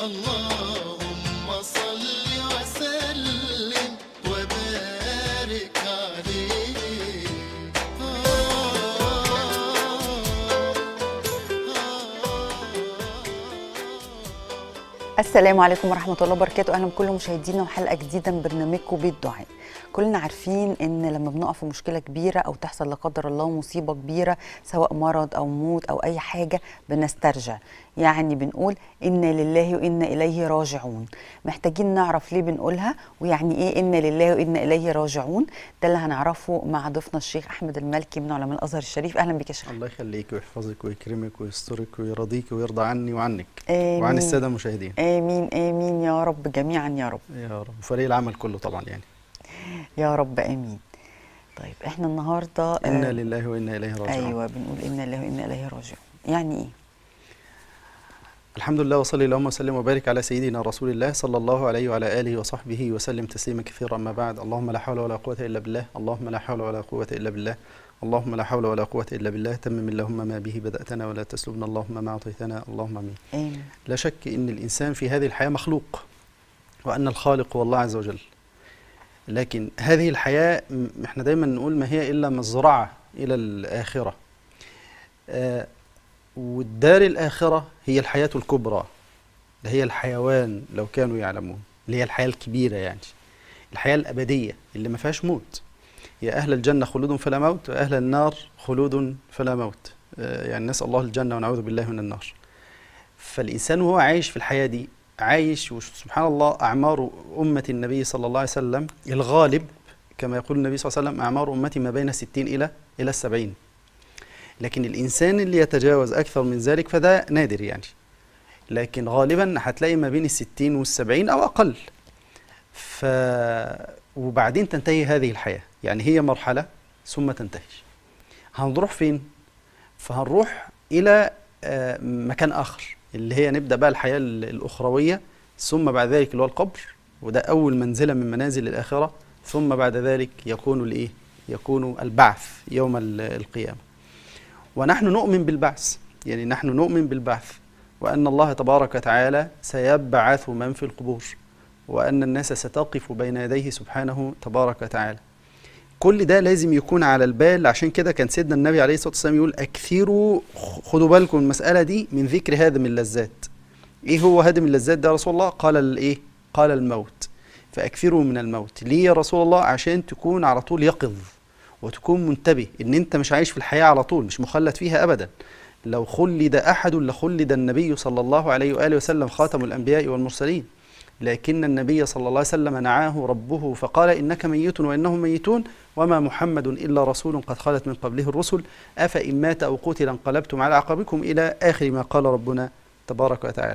اللهم صل وسلم وبارك عليه السلام عليكم ورحمة الله وبركاته أهلا بكل مشاهدينا وحلقة جديدة من برنامجكم بيت دعاء كلنا عارفين إن لما بنقف في مشكلة كبيرة أو تحصل لا قدر الله مصيبة كبيرة سواء مرض أو موت أو أي حاجة بنسترجع يعني بنقول إنا لله وإنا إليه راجعون محتاجين نعرف ليه بنقولها ويعني إيه إنا لله وإنا إليه راجعون ده اللي هنعرفه مع ضيفنا الشيخ أحمد المالكي من علماء الأزهر الشريف أهلا بك يا شيخ الله يخليك ويحفظك ويكرمك ويسترك ويرضيك ويرضى عني وعنك آمين. وعن الساده المشاهدين آمين آمين يا رب جميعا يا رب يا رب وفريق العمل كله طبعا يعني يا رب امين طيب احنا النهارده انا آه، لله وانا اليه راجعون ايوه بنقول انا لله وانا اليه راجعون يعني ايه الحمد لله وصلي اللهم وسلم وبارك على سيدنا رسول الله صلى الله عليه وعلى اله وصحبه وسلم تسليما كثيرا اما بعد اللهم لا حول ولا قوه الا بالله اللهم لا حول ولا قوه الا بالله اللهم لا حول ولا قوه الا بالله تمم اللهم ما به بداتنا ولا تسلبنا اللهم ما اعطيتنا اللهم امين امين لا شك ان الانسان في هذه الحياه مخلوق وان الخالق هو الله عز وجل لكن هذه الحياه م- احنا دايما نقول ما هي الا مزرعه الى الاخره آه والدار الاخره هي الحياه الكبرى اللي هي الحيوان لو كانوا يعلمون اللي هي الحياه الكبيره يعني الحياه الابديه اللي ما فيهاش موت يا اهل الجنه خلود فلا موت واهل النار خلود فلا موت آه يعني نسال الله الجنه ونعوذ بالله من النار فالإنسان وهو عايش في الحياة دي عايش وسبحان الله أعمار أمة النبي صلى الله عليه وسلم الغالب كما يقول النبي صلى الله عليه وسلم أعمار أمتي ما بين الستين إلى إلى السبعين لكن الإنسان اللي يتجاوز أكثر من ذلك فده نادر يعني لكن غالبا هتلاقي ما بين الستين والسبعين أو أقل ف وبعدين تنتهي هذه الحياة يعني هي مرحلة ثم تنتهي هنروح فين؟ فهنروح إلى آه، مكان آخر اللي هي نبدأ بقى الحياة ال- الأخروية ثم بعد ذلك اللي هو القبر وده أول منزلة من منازل الآخرة ثم بعد ذلك يكون الإيه؟ يكون البعث يوم ال- القيامة ونحن نؤمن بالبعث يعني نحن نؤمن بالبعث وأن الله تبارك وتعالى سيبعث من في القبور وأن الناس ستقف بين يديه سبحانه تبارك وتعالى كل ده لازم يكون على البال عشان كده كان سيدنا النبي عليه الصلاه والسلام يقول اكثروا خدوا بالكم من المساله دي من ذكر هادم اللذات ايه هو هادم اللذات ده يا رسول الله قال الايه قال الموت فاكثروا من الموت ليه يا رسول الله عشان تكون على طول يقظ وتكون منتبه ان انت مش عايش في الحياه على طول مش مخلد فيها ابدا لو خلد احد لخلد النبي صلى الله عليه واله وسلم خاتم الانبياء والمرسلين لكن النبي صلى الله عليه وسلم نعاه ربه فقال إنك ميت وإنهم ميتون وما محمد إلا رسول قد خلت من قبله الرسل أفإن مات أو قتل انقلبتم على عقبكم إلى آخر ما قال ربنا تبارك وتعالى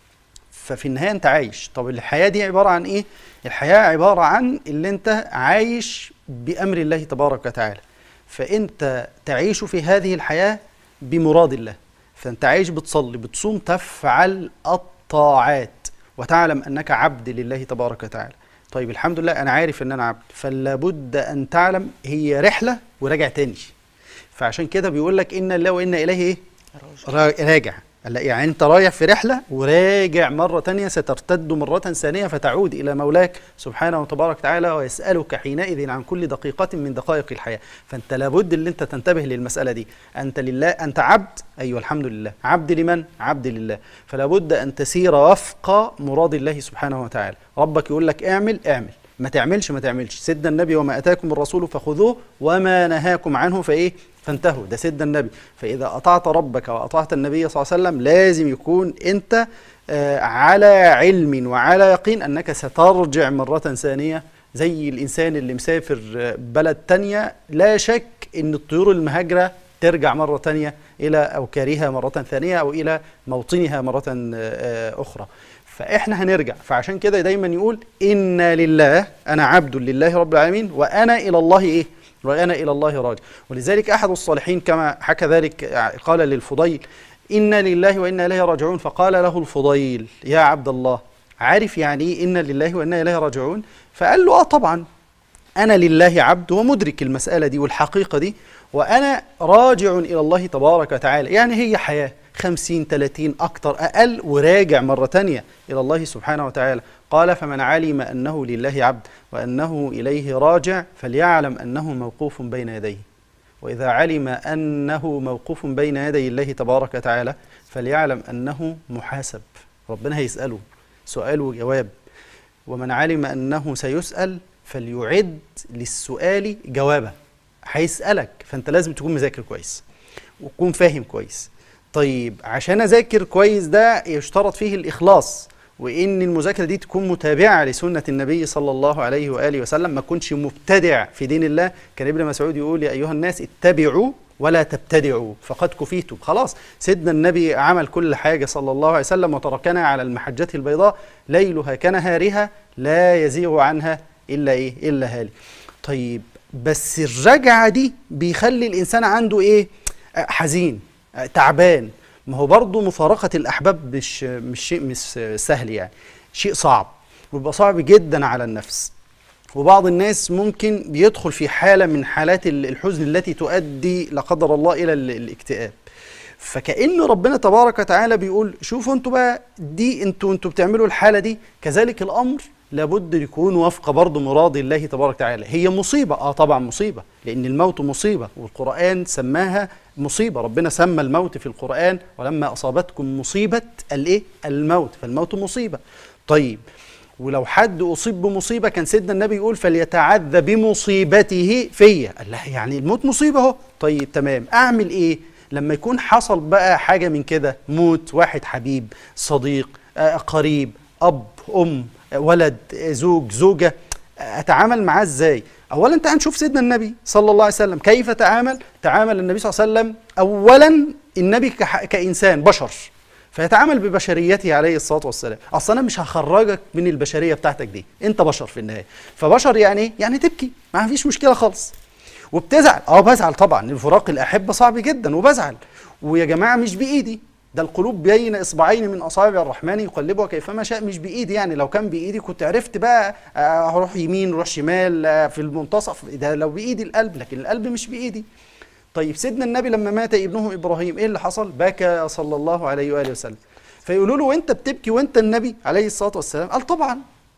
ففي النهاية أنت عايش طب الحياة دي عبارة عن إيه؟ الحياة عبارة عن اللي أنت عايش بأمر الله تبارك وتعالى فأنت تعيش في هذه الحياة بمراد الله فأنت عايش بتصلي بتصوم تفعل الطاعات وتعلم انك عبد لله تبارك وتعالى طيب الحمد لله انا عارف ان انا عبد فلا بد ان تعلم هي رحله وراجع تاني فعشان كده بيقول لك ان الله وانا اليه ايه را- راجع لا يعني انت رايح في رحله وراجع مره تانية سترتد مره ثانيه فتعود الى مولاك سبحانه وتبارك وتعالى ويسالك حينئذ عن كل دقيقه من دقائق الحياه فانت لابد ان انت تنتبه للمساله دي انت لله انت عبد ايوه الحمد لله عبد لمن عبد لله فلا بد ان تسير وفق مراد الله سبحانه وتعالى ربك يقول لك اعمل اعمل ما تعملش ما تعملش سيدنا النبي وما اتاكم الرسول فخذوه وما نهاكم عنه فايه فانتهوا ده سيدنا النبي فاذا اطعت ربك واطعت النبي صلى الله عليه وسلم لازم يكون انت آه، على علم وعلى يقين انك سترجع مره ثانيه زي الانسان اللي مسافر آه، بلد تانية لا شك ان الطيور المهاجره ترجع مرة تانية إلى أوكارها مرة ثانية أو إلى موطنها مرة آه، أخرى فإحنا هنرجع فعشان كده دايما يقول إنا لله أنا عبد لله رب العالمين وأنا إلى الله إيه وأنا إلى الله راجع ولذلك أحد الصالحين كما حكى ذلك قال للفضيل إنا لله وإنا إليه راجعون فقال له الفضيل يا عبد الله عارف يعني إيه إنا لله وإنا إليه راجعون فقال له آه طبعا أنا لله عبد ومدرك المسألة دي والحقيقة دي وأنا راجع إلى الله تبارك وتعالى يعني هي حياة خمسين تلاتين أكتر أقل وراجع مرة تانية إلى الله سبحانه وتعالى قال فمن علم أنه لله عبد وأنه إليه راجع فليعلم أنه موقوف بين يديه وإذا علم أنه موقوف بين يدي الله تبارك وتعالى فليعلم أنه محاسب ربنا هيسأله سؤال وجواب ومن علم أنه سيسأل فليعد للسؤال جوابا هيسألك فأنت لازم تكون مذاكر كويس وتكون فاهم كويس طيب عشان أذاكر كويس ده يشترط فيه الإخلاص وإن المذاكرة دي تكون متابعة لسنة النبي صلى الله عليه وآله وسلم ما تكونش مبتدع في دين الله كان ابن مسعود يقول يا أيها الناس اتبعوا ولا تبتدعوا فقد كفيتم خلاص سيدنا النبي عمل كل حاجة صلى الله عليه وسلم وتركنا على المحجة البيضاء ليلها كنهارها لا يزيغ عنها إلا إيه إلا هالي طيب بس الرجعة دي بيخلي الإنسان عنده إيه آه، حزين آه، تعبان ما هو برضه مفارقة الأحباب مش مش شيء مش سهل يعني شيء صعب ويبقى صعب جدا على النفس وبعض الناس ممكن بيدخل في حالة من حالات ال- الحزن التي تؤدي لا قدر الله إلى ال- الاكتئاب فكأن ربنا تبارك وتعالى بيقول شوفوا انتوا بقى دي انتوا انتوا بتعملوا الحالة دي كذلك الأمر لابد يكون وفق برضه مراد الله تبارك وتعالى هي مصيبة اه طبعا مصيبة لأن الموت مصيبة والقرآن سماها مصيبة ربنا سمى الموت في القرآن ولما أصابتكم مصيبة الايه الموت فالموت مصيبة طيب ولو حد أصيب بمصيبة كان سيدنا النبي يقول فليتعذى بمصيبته فيا قال لا يعني الموت مصيبة اهو طيب تمام أعمل إيه لما يكون حصل بقى حاجة من كده موت واحد حبيب صديق آه، قريب أب أم آه، ولد آه، زوج زوجة آه، أتعامل معاه إزاي أولا تعال نشوف سيدنا النبي صلى الله عليه وسلم كيف تعامل تعامل النبي صلى الله عليه وسلم أولا النبي كح- كإنسان بشر فيتعامل ببشريته عليه الصلاه والسلام اصل انا مش هخرجك من البشريه بتاعتك دي انت بشر في النهايه فبشر يعني ايه يعني تبكي ما فيش مشكله خالص وبتزعل اه بزعل طبعا الفراق الاحبه صعب جدا وبزعل ويا جماعه مش بايدي ده القلوب بين اصبعين من اصابع الرحمن يقلبها كيفما شاء مش بايدي يعني لو كان بايدي كنت عرفت بقى آه، هروح يمين اروح شمال آه، في المنتصف ده لو بايدي القلب لكن القلب مش بايدي طيب سيدنا النبي لما مات ابنه ابراهيم ايه اللي حصل؟ بكى صلى الله عليه واله وسلم. فيقولوا له وانت بتبكي وانت النبي عليه الصلاه والسلام قال طبعا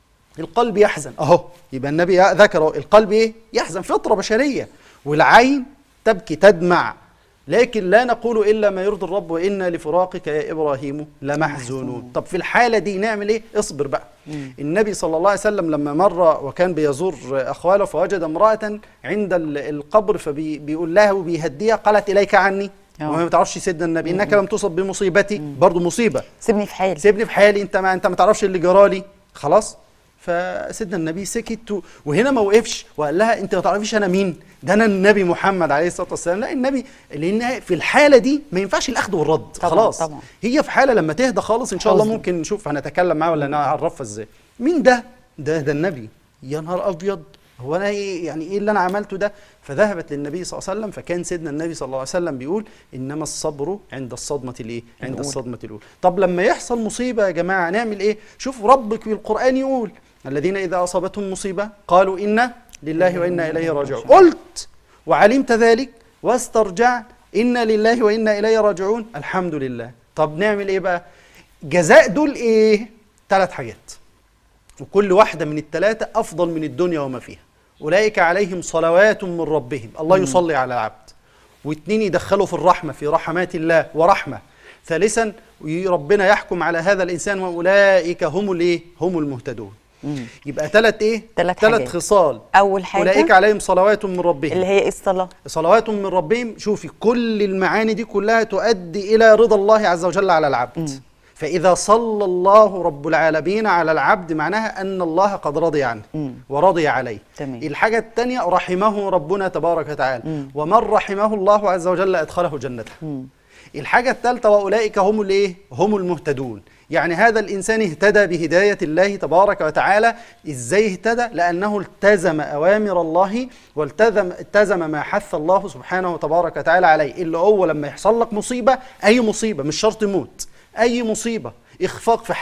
القلب يحزن اهو يبقى النبي ذكر القلب ايه؟ يحزن فطره بشريه والعين تبكي تدمع لكن لا نقول الا ما يرضي الرب وانا لفراقك يا ابراهيم لمحزونون طب في الحاله دي نعمل ايه اصبر بقى النبي صلى الله عليه وسلم لما مر وكان بيزور اخواله فوجد امراه عند ال- القبر فبيقول لها وبيهديها قالت اليك عني آه. وهي ما تعرفش سيدنا النبي انك لم تصب بمصيبتي برضه مصيبه سيبني في حالي سيبني في حالي انت ما انت ما تعرفش اللي جرالي خلاص فسيدنا النبي سكت و- وهنا ما وقفش وقال لها انت ما تعرفيش انا مين ده انا النبي محمد عليه الصلاه والسلام لا النبي لان في الحاله دي ما ينفعش الاخذ والرد طبعاً، خلاص طبعاً. هي في حاله لما تهدى خالص ان شاء الله حزن. ممكن نشوف هنتكلم معاه ولا نعرفها ازاي مين ده ده ده النبي يا نهار ابيض هو انا ايه يعني ايه اللي انا عملته ده فذهبت للنبي صلى الله عليه وسلم فكان سيدنا النبي صلى الله عليه وسلم بيقول انما الصبر عند الصدمه الايه عند الأولى. الصدمه الاولى طب لما يحصل مصيبه يا جماعه نعمل ايه شوف ربك في القران يقول الذين اذا اصابتهم مصيبه قالوا انا لله وانا اليه راجعون قلت وعلمت ذلك واسترجعت انا لله وانا اليه راجعون الحمد لله طب نعمل ايه بقى جزاء دول ايه ثلاث حاجات وكل واحدة من الثلاثة أفضل من الدنيا وما فيها أولئك عليهم صلوات من ربهم الله يصلي على العبد واثنين يدخلوا في الرحمة في رحمات الله ورحمة ثالثا ي- ربنا يحكم على هذا الإنسان وأولئك هم الإيه هم المهتدون يبقى ثلاث إيه تلات ثلاث حاجات. خصال اول حاجه أولئك عليهم صلوات من ربهم اللي هي إيه الصلاه صلوات من ربهم شوفي كل المعاني دي كلها تؤدي إلى رضا الله عز وجل على العبد فإذا صلى الله رب العالمين على العبد معناها أن الله قد رضي عنه مم. ورضي عليه تمام. الحاجة الثانية رحمه ربنا تبارك وتعالى ومن رحمه الله عز وجل أدخله جنته الحاجة الثالثة وأولئك هم الإيه؟ هم المهتدون يعني هذا الإنسان اهتدى بهداية الله تبارك وتعالى إزاي اهتدى؟ لأنه التزم أوامر الله والتزم التزم ما حث الله سبحانه وتبارك وتعالى عليه اللي هو لما يحصل لك مصيبة أي مصيبة مش شرط موت أي مصيبة إخفاق في حاجة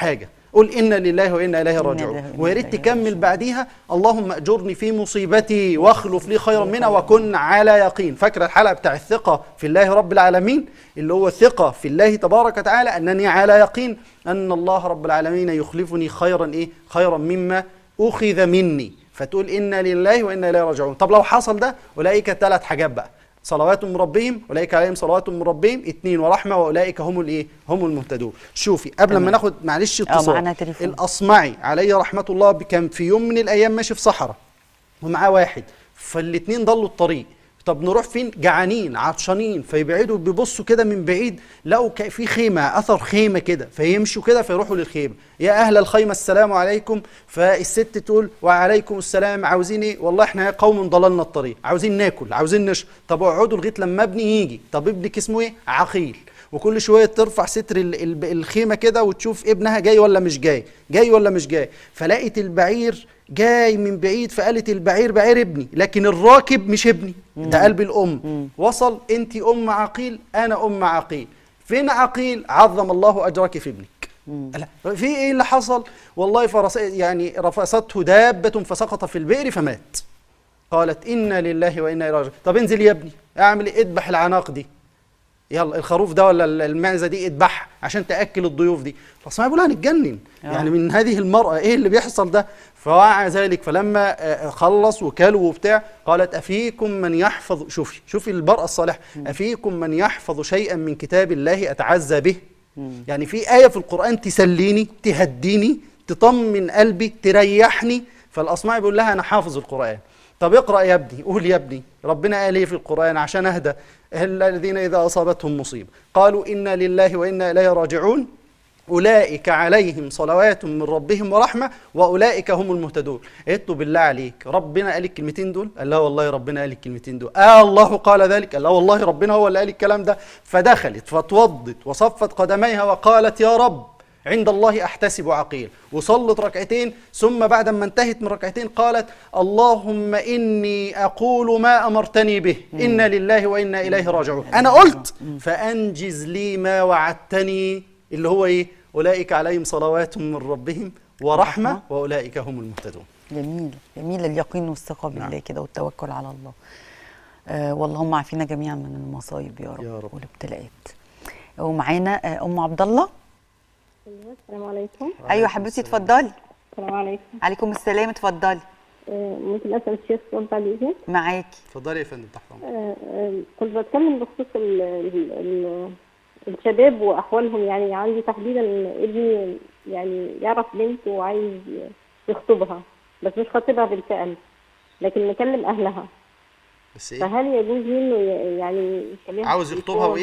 قول انا لله وانا اليه إنا راجعون لله وإنا ويا ريت إليه تكمل بعديها اللهم اجرني في مصيبتي واخلف لي خيرا منها وكن على يقين فاكره الحلقه بتاع الثقه في الله رب العالمين اللي هو الثقه في الله تبارك وتعالى انني على يقين ان الله رب العالمين يخلفني خيرا ايه خيرا مما اخذ مني فتقول انا لله وانا اليه راجعون طب لو حصل ده اولئك ثلاث حاجات بقى صلوات من ربهم اولئك عليهم صلوات من ربهم اثنين ورحمه واولئك هم الايه هم المهتدون شوفي قبل ما تمام. ناخد معلش آه، اتصال معانا تليفون. الاصمعي عليه رحمه الله كان في يوم من الايام ماشي في صحراء ومعاه واحد فالاتنين ضلوا الطريق طب نروح فين جعانين عطشانين فيبعدوا بيبصوا كده من بعيد لقوا ك- في خيمه اثر خيمه كده فيمشوا كده فيروحوا للخيمه يا اهل الخيمه السلام عليكم فالست تقول وعليكم السلام عاوزين ايه والله احنا قوم ضللنا الطريق عاوزين ناكل عاوزين نشرب طب اقعدوا لغايه لما ابني يجي طب ابنك اسمه ايه عقيل وكل شويه ترفع ستر ال- ال- الخيمه كده وتشوف ابنها جاي ولا مش جاي جاي ولا مش جاي فلقت البعير جاي من بعيد فقالت البعير بعير ابني لكن الراكب مش ابني ده قلب الام وصل انت ام عقيل انا ام عقيل فين عقيل عظم الله اجرك في ابنك لا، في ايه اللي حصل والله فرس يعني رفسته دابه فسقط في البئر فمات قالت انا لله وانا اليه راجعون طب انزل يا ابني اعمل ايه اذبح العناق دي يلا الخروف ده ولا المعزه دي اذبحها عشان تاكل الضيوف دي فاسماء بيقول هنتجنن آه. يعني من هذه المراه ايه اللي بيحصل ده فوعى ذلك فلما آه، خلص وكلوا وبتاع قالت افيكم من يحفظ شوفي شوفي المراه الصالحه افيكم من يحفظ شيئا من كتاب الله اتعزى به يعني في ايه في القران تسليني تهديني تطمن قلبي تريحني فالاصمعي بيقول لها انا حافظ القران طب اقرا يا ابني قول يا ابني ربنا قال ايه في القران عشان اهدى الذين اذا اصابتهم مصيبه قالوا انا لله وانا اليه راجعون أولئك عليهم صلوات من ربهم ورحمة وأولئك هم المهتدون قلت له بالله عليك ربنا قال الكلمتين دول قال لا والله ربنا قال الكلمتين دول آه الله قال ذلك قال لا والله ربنا هو اللي قال الكلام ده فدخلت فتوضت وصفت قدميها وقالت يا رب عند الله احتسب عقيل وصلت ركعتين ثم بعد ما انتهت من ركعتين قالت اللهم اني اقول ما امرتني به انا لله وانا اليه راجعون انا قلت فانجز لي ما وعدتني اللي هو ايه اولئك عليهم صلوات من ربهم ورحمه ورحمة. واولئك هم المهتدون جميل جميل اليقين والثقة بالله نعم. كده والتوكل على الله آه واللهم عافينا جميعا من المصايب يا رب, يا رب. والابتلاءات ومعانا آه ام عبد الله أيوة، السلام عليكم ايوه حبيبتي اتفضلي السلام عليكم عليكم السلام اتفضلي آه، ممكن اسال الشيخ سؤال بعد اذنك معاكي اتفضلي يا فندم تحت امرك آه، آه، كنت بتكلم بخصوص ال ال ال الشباب واحوالهم يعني عندي تحديدا ابني يعني يعرف بنت وعايز يخطبها بس مش خاطبها بالفعل لكن مكلم اهلها بس ايه فهل يجوز منه ي- يعني يكلمها عاوز في يخطبها التليفون؟ وايه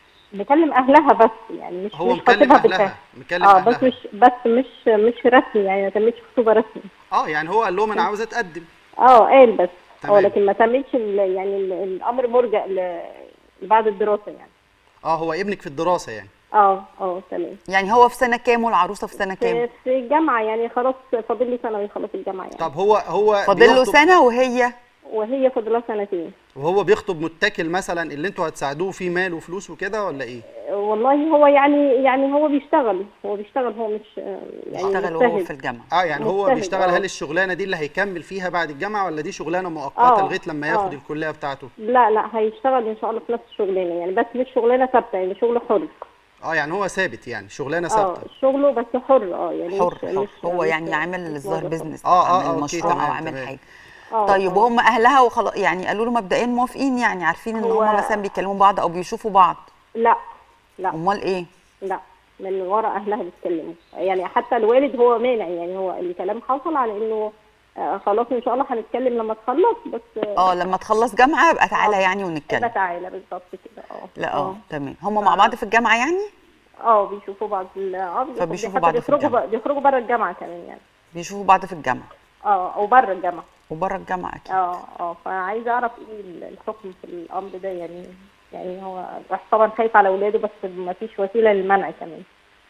مكلم اهلها بس يعني مش هو مش مكلم خاطبها بالفعل اهلها مكلم اه بس اهلها مش بس مش مش رسمي يعني ما تمتش خطوبه رسمي اه يعني هو قال لهم انا عاوز اتقدم اه قال بس تمام. اه لكن ما تمتش ال- يعني ال- الامر مرجع ل- لبعد الدراسه يعني اه هو ابنك في الدراسه يعني اه اه تمام يعني هو في سنه كام والعروسه في سنه كام في في الجامعه يعني خلاص فاضل لي سنه ويخلص الجامعه يعني طب هو هو فاضل له بيخطب- سنه وهي وهي فاضل لها سنتين وهو بيخطب متكل مثلا اللي انتوا هتساعدوه فيه مال وفلوس وكده ولا ايه والله هو يعني يعني هو بيشتغل هو بيشتغل هو مش آه، يعني اشتغل وهو مجتهد. في الجامعه اه يعني هو مجتهد، بيشتغل آه. هل الشغلانه دي اللي هيكمل فيها بعد الجامعه ولا دي شغلانه مؤقته آه، لغايه لما ياخد آه. الكليه بتاعته لا لا هيشتغل ان شاء الله في نفس الشغلانه يعني بس مش شغلانه ثابته يعني شغل حر اه يعني هو ثابت يعني شغلانه اه ثابته شغله بس حر اه يعني حر مش حر مش هو مش- يعني عامل مش الظاهر موظف. بيزنس آه، آه، عامل آه، أوكي، مشروع او تمام، عامل تمام. حاجه آه، طيب آه. وهم اهلها وخلاص يعني قالوا له مبدئيا موافقين يعني عارفين ان هو- هم مثلا بيكلموا بعض او بيشوفوا بعض لا لا امال ايه لا من ورا اهلها بيتكلموا يعني حتى الوالد هو مانع يعني هو الكلام حصل على انه آه خلاص ان شاء الله هنتكلم لما تخلص بس اه لما تخلص جامعه يبقى تعالى يعني كده ونتكلم تعالى بالظبط كده اه لا اه تمام هم مع بعض في الجامعه يعني اه بيشوفوا بعض ال- اه بيشوفوا- فبيشوفوا حتى بعض في بيخرجوا الجامعة. ب- بيخرجوا بره الجامعه كمان يعني بيشوفوا بعض في الجامعه اه او بره الجامعه وبره الجامعه اكيد اه اه فعايزه اعرف ايه ال- الحكم في الامر ده يعني يعني هو الواحد طبعا خايف على اولاده بس ما فيش وسيله للمنع كمان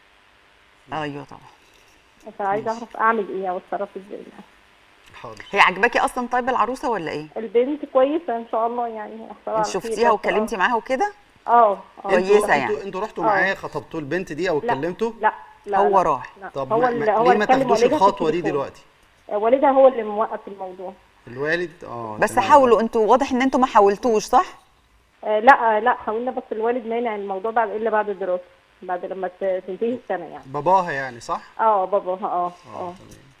ايوه طبعا فعايزه اعرف اعمل ايه او اتصرف ازاي حاضر هي عجباكي اصلا طيب العروسه ولا ايه البنت كويسه ان شاء الله يعني احسن انت شفتيها واتكلمتي معاها وكده اه اه كويسة انتوا يعني. انتوا رحتوا آه. معاه خطبتوا البنت دي او لا اتكلمتوا لا لا هو لا. راح لا. طب هو ما اللي ما هو ليه ما اللي كلم تاخدوش والدها في الخطوه دي التليفون. دلوقتي والدها هو اللي موقف الموضوع الوالد اه بس تمام. حاولوا انتوا واضح ان انتوا ما حاولتوش صح آه لا آه لا حاولنا بس الوالد مانع الموضوع بعد الا بعد الدراسه بعد لما ت- تنتهي السنه يعني باباها يعني صح اه باباها اه اه تمام.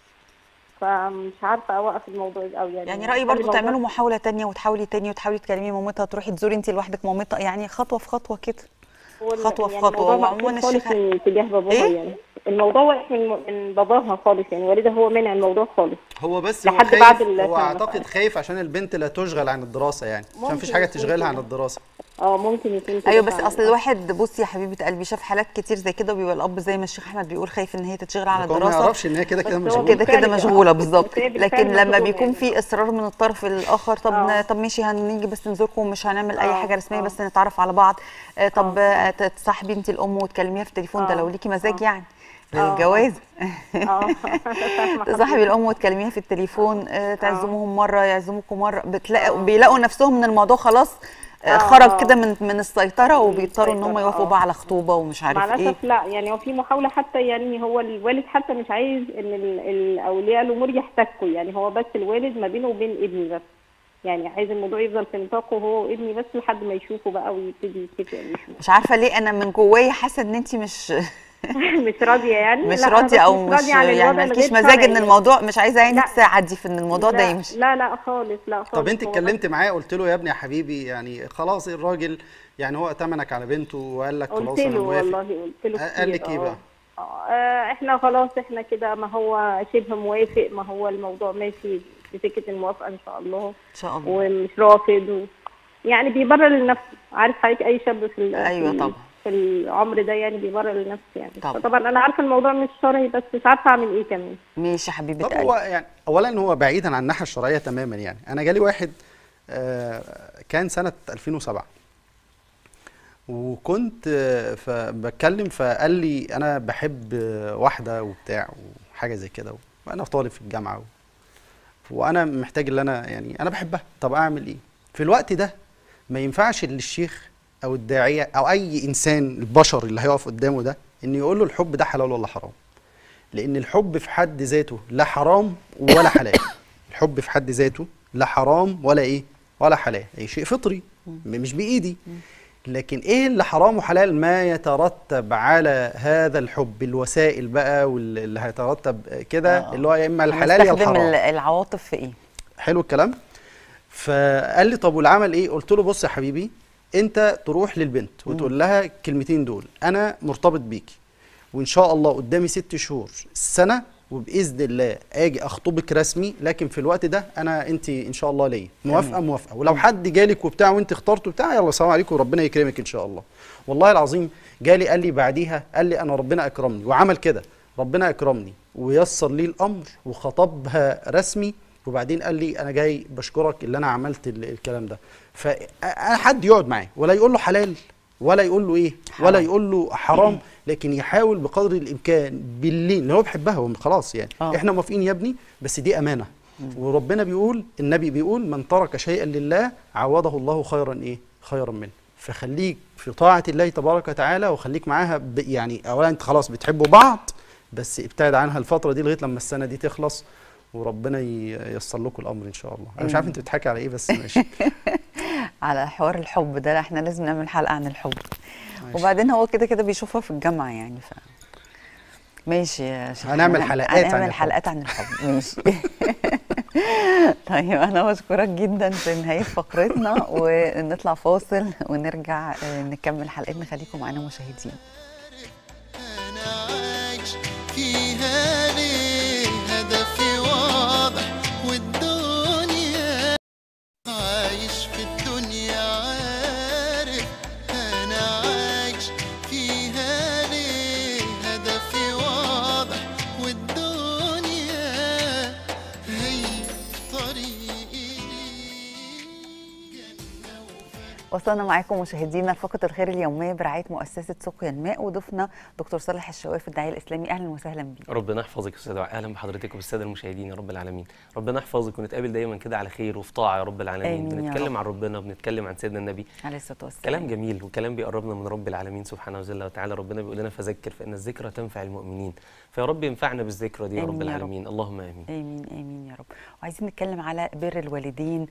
فمش عارفه اوقف الموضوع او يعني يعني رايي أخلي برضو الموضوع- تعملوا محاوله تانية وتحاولي تاني وتحاولي تكلمي مامتها تروحي تزوري انت لوحدك مامتها يعني خطوه في خطوه كده هو ال- خطوة في يعني خطوة، الموضوع وعموماً مقفول خالص الشيخة- من اتجاه باباها إيه؟ يعني الموضوع واقف من من باباها خالص يعني والدها هو مانع الموضوع خالص هو بس هو لحد خايف بعد هو السنة اعتقد مثلاً. خايف عشان البنت لا تشغل عن الدراسه يعني عشان ممكن مفيش حاجه يكون تشغلها عن كده. الدراسه اه ممكن يكون كده ايوه بس فعلاً. اصل الواحد بصي يا حبيبه قلبي شاف حالات كتير زي كده وبيبقى الاب زي ما الشيخ احمد بيقول خايف ان هي تتشغل على هو ما الدراسه يعرفش ان هي كده كده بس هو مشغوله كده بالفعل كده كده. مشغوله بالظبط بس هي بالفعل لكن لما مشغولة بيكون يعني. في اصرار من الطرف الاخر طب آه. طب ماشي هنيجي بس نزوركم مش هنعمل اي آه، حاجه رسميه آه. بس نتعرف على بعض آه، طب آه. آه، تصاحبي انت الام وتكلميها في التليفون ده آه، لو ليكي مزاج آه. يعني آه. للجواز اه فاهمة تصاحبي الام وتكلميها في التليفون آه، تعزموهم مره يعزموكم مره بتلاقوا بيلاقوا نفسهم ان الموضوع خلاص آه، آه. خرج كده من من السيطره وبيضطروا ان هم السيطرة، يوافقوا آه. بقى على خطوبه ومش عارف مع ايه الاسف لا يعني هو في محاوله حتى يعني هو الوالد حتى مش عايز ان ال- الاولياء الامور يحتكوا يعني هو بس الوالد ما بينه وبين ابني بس يعني عايز الموضوع يفضل في نطاقه هو وابني بس لحد ما يشوفوا بقى ويبتدي يتفق يعني يشوف. مش عارفه ليه انا من جوايا حاسه ان انت مش مش راضيه يعني مش لا، أنا راضيه بس او مش راضية عن يعني الوضع مالكيش الغير مزاج ان شرعي. الموضوع مش عايزه عينك لا. تعدي في ان الموضوع ده لا يمشي لا لا خالص لا خالص طب انت هو اتكلمت معاه قلت له يا ابني يا حبيبي يعني خلاص الراجل يعني هو اتمنك على بنته وقال لك قلت خلاص انا له موافق والله قلت له قال- قال كتير، لك ايه آه. بقى؟ آه، احنا خلاص احنا كده ما هو شبه موافق ما هو الموضوع ماشي بسكه الموافقه ان شاء الله ان شاء الله ومش رافض و... يعني بيبرر لنفسه عارف حضرتك اي شاب في ال- أيوة في ال- طبعا. في العمر ده يعني بيبرر لنفسه يعني طبعا. طبعا انا عارفه الموضوع مش شرعي بس مش عارفه اعمل ايه كمان ماشي يا حبيبه طب قلبي هو يعني اولا هو بعيدا عن الناحيه الشرعيه تماما يعني انا جالي واحد آه، كان سنه 2007 وكنت آه، فبتكلم فقال لي انا بحب آه، واحده وبتاع وحاجه زي كده وانا طالب في الجامعه و... وانا محتاج ان انا يعني انا بحبها طب اعمل ايه في الوقت ده ما ينفعش للشيخ او الداعيه او اي انسان البشر اللي هيقف قدامه ده ان يقول له الحب ده حلال ولا حرام لان الحب في حد ذاته لا حرام ولا حلال الحب في حد ذاته لا حرام ولا ايه ولا حلال اي شيء فطري م- مش بايدي لكن ايه اللي حرام وحلال ما يترتب على هذا الحب الوسائل بقى واللي هيترتب كده آه. اللي هو يا اما الحلال يا نستخدم الحرام ال- العواطف في ايه حلو الكلام فقال لي طب والعمل ايه قلت له بص يا حبيبي انت تروح للبنت وتقول لها الكلمتين دول انا مرتبط بيكي وان شاء الله قدامي ست شهور سنه وباذن الله اجي اخطبك رسمي لكن في الوقت ده انا انت ان شاء الله ليا موافقه موافقه ولو حد جالك وبتاع وانت اخترته بتاع يلا السلام عليكم وربنا يكرمك ان شاء الله والله العظيم جالي قال لي بعديها قال لي انا ربنا اكرمني وعمل كده ربنا اكرمني ويسر لي الامر وخطبها رسمي وبعدين قال لي انا جاي بشكرك اللي انا عملت ال- الكلام ده فحد يقعد معاه ولا يقول له حلال ولا يقول له ايه ولا حرام. يقول له حرام لكن يحاول بقدر الامكان بالليل لان هو بيحبها هو خلاص يعني آه. احنا موافقين يا ابني بس دي امانه وربنا بيقول النبي بيقول من ترك شيئا لله عوضه الله خيرا ايه خيرا منه فخليك في طاعه الله تبارك وتعالى وخليك معاها ب يعني اولا انت خلاص بتحبوا بعض بس ابتعد عنها الفتره دي لغايه لما السنه دي تخلص وربنا ي- ييسر لكم الامر ان شاء الله انا مش عارف انت بتضحكي على ايه بس ماشي على حوار الحب ده لا، احنا لازم نعمل حلقه عن الحب وبعدين هو كده كده بيشوفها في الجامعه يعني ف ماشي يا شيخ هنعمل أحمد. حلقات عن هنعمل الحب. حلقات عن الحب ماشي طيب انا بشكرك جدا في نهايه فقرتنا ونطلع فاصل ونرجع آه، نكمل حلقتنا خليكم معانا مشاهدين أنا عايش فيها ليه هدفي واضح والدنيا عايش في الدنيا عارف أنا عايش فيها ليه هدفي واضح والدنيا هي طريقي ليه جنة وفرح وصلنا معاكم مشاهدينا لفقره الخير اليوميه برعايه مؤسسه سقيا الماء وضيفنا دكتور صالح الشواف الداعيه الاسلامي اهلا وسهلا بيك ربنا يحفظك يا استاذ دعاء اهلا بحضرتك وبالساده المشاهدين يا رب العالمين ربنا يحفظك ونتقابل دايما كده على خير وفي طاعه يا رب العالمين آمين يا بنتكلم رب. عن ربنا وبنتكلم عن سيدنا النبي عليه الصلاه والسلام كلام جميل وكلام بيقربنا من رب العالمين سبحانه وجل وتعالى ربنا بيقول لنا فذكر فان الذكرى تنفع المؤمنين فيا رب ينفعنا بالذكرى دي يا آمين رب يا رب. العالمين اللهم امين امين امين يا رب وعايزين نتكلم على بر الوالدين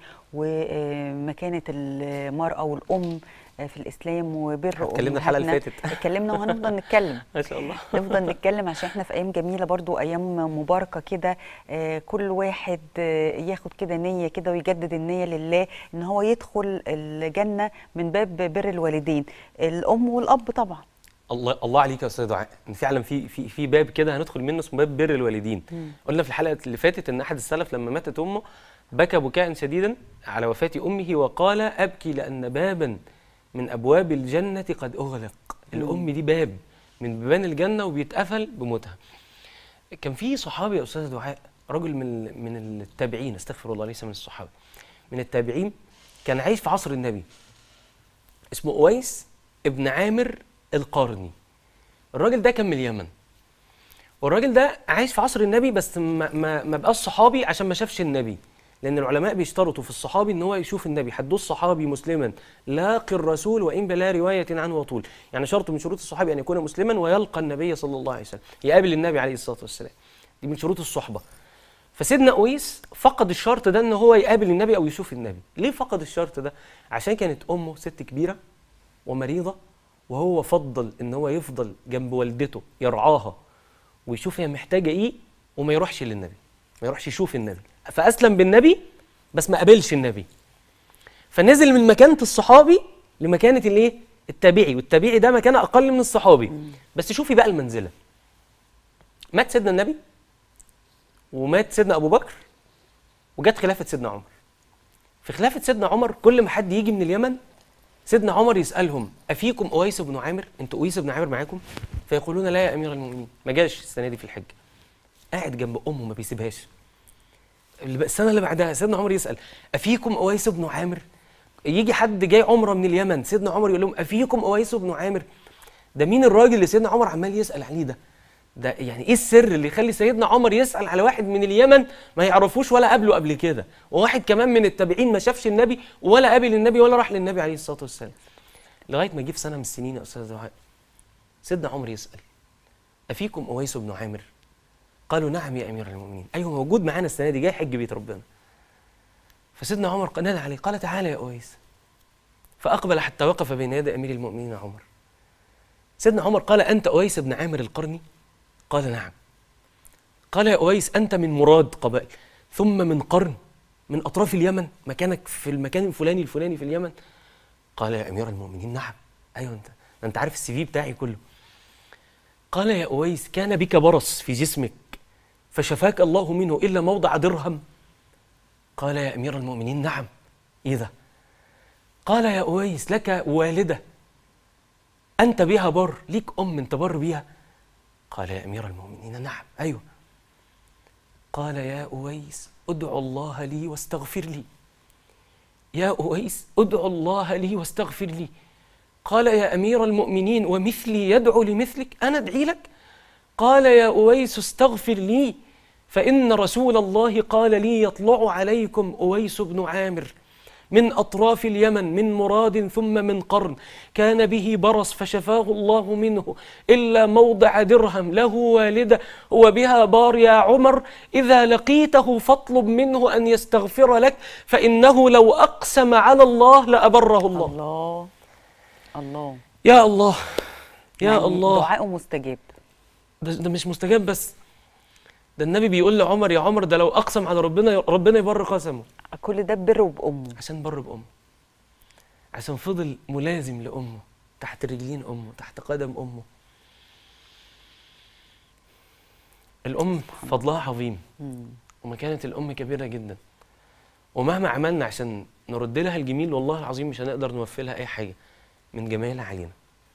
ومكانه المراه والام في الاسلام وبر اتكلمنا الحلقة اللي أمهاتنا. فاتت. اتكلمنا وهنفضل نتكلم ما شاء الله نفضل نتكلم عشان احنا في ايام جميله برضو ايام مباركه كده آه، كل واحد آه، ياخد كده نيه كده ويجدد النيه لله ان هو يدخل الجنه من باب بر الوالدين الام والاب طبعا الله الله عليك يا استاذ دعاء ان فعلا في في في باب كده هندخل منه اسمه باب بر الوالدين قلنا في الحلقه اللي فاتت ان احد السلف لما ماتت امه بكى بكاء شديدا على وفاه امه وقال ابكي لان بابا من ابواب الجنه قد اغلق الام دي باب من بيبان الجنه وبيتقفل بموتها كان في صحابي يا استاذ دعاء رجل من من التابعين استغفر الله ليس من الصحابه من التابعين كان عايش في عصر النبي اسمه اويس ابن عامر القرني الراجل ده كان من اليمن والراجل ده عايش في عصر النبي بس ما, ما, ما بقاش صحابي عشان ما شافش النبي لان العلماء بيشترطوا في الصحابي ان هو يشوف النبي حدوث صحابي مسلما لاقي الرسول وان بلا روايه عنه وطول يعني شرط من شروط الصحابي ان يكون مسلما ويلقى النبي صلى الله عليه وسلم يقابل النبي عليه الصلاه والسلام دي من شروط الصحبه فسيدنا اويس فقد الشرط ده ان هو يقابل النبي او يشوف النبي ليه فقد الشرط ده عشان كانت امه ست كبيره ومريضه وهو فضل ان هو يفضل جنب والدته يرعاها ويشوف هي محتاجه ايه وما يروحش للنبي ما يروحش يشوف النبي فاسلم بالنبي بس ما قابلش النبي فنزل من مكانه الصحابي لمكانه الايه التابعي والتابعي ده مكانه اقل من الصحابي بس شوفي بقى المنزله مات سيدنا النبي ومات سيدنا ابو بكر وجت خلافه سيدنا عمر في خلافه سيدنا عمر كل ما حد يجي من اليمن سيدنا عمر يسالهم افيكم اويس بن عامر انتوا اويس بن عامر معاكم فيقولون لا يا امير المؤمنين ما جاش السنه دي في الحج قاعد جنب امه ما بيسيبهاش اللي بقى- السنه اللي بعدها سيدنا عمر يسال افيكم اويس بن عامر يجي حد جاي عمره من اليمن سيدنا عمر يقول لهم افيكم اويس بن عامر ده مين الراجل اللي سيدنا عمر عمال يسال عليه ده ده يعني ايه السر اللي يخلي سيدنا عمر يسال على واحد من اليمن ما يعرفوش ولا قابله قبل كده وواحد كمان من التابعين ما شافش النبي ولا قابل النبي ولا راح للنبي عليه الصلاه والسلام لغايه ما جه في سنه من السنين يا استاذ دعاء سيدنا عمر يسال افيكم اويس بن عامر قالوا نعم يا امير المؤمنين ايوه موجود معانا السنه دي جاي حج بيت ربنا فسيدنا عمر قال- نادى عليه قال تعالى يا اويس فاقبل حتى وقف بين يدي امير المؤمنين عمر سيدنا عمر قال انت اويس بن عامر القرني قال نعم قال يا اويس انت من مراد قبائل ثم من قرن من اطراف اليمن مكانك في المكان الفلاني الفلاني في اليمن قال يا امير المؤمنين نعم ايوه انت انت عارف السي في بتاعي كله قال يا اويس كان بك برص في جسمك فشفاك الله منه الا موضع درهم قال يا امير المؤمنين نعم اذا قال يا اويس لك والده انت بها بر ليك ام انت بر بيها قال يا امير المؤمنين نعم ايوه قال يا اويس ادعو الله لي واستغفر لي يا اويس ادعو الله لي واستغفر لي قال يا امير المؤمنين ومثلي يدعو لمثلك انا ادعي لك قال يا اويس استغفر لي فان رسول الله قال لي يطلع عليكم اويس بن عامر من اطراف اليمن من مراد ثم من قرن كان به برص فشفاه الله منه الا موضع درهم له والده هو بها بار يا عمر اذا لقيته فاطلب منه ان يستغفر لك فانه لو اقسم على الله لابره الله الله الله يا الله يا يعني الله دعاءه مستجاب ده, ده مش مستجاب بس ده النبي بيقول لعمر يا عمر ده لو اقسم على ربنا ربنا يبر قسمه كل ده بره بامه عشان بر بامه عشان فضل ملازم لامه تحت رجلين امه تحت قدم امه الام فضلها عظيم ومكانه الام كبيره جدا ومهما عملنا عشان نرد لها الجميل والله العظيم مش هنقدر نوفي لها اي حاجه من جمالها علينا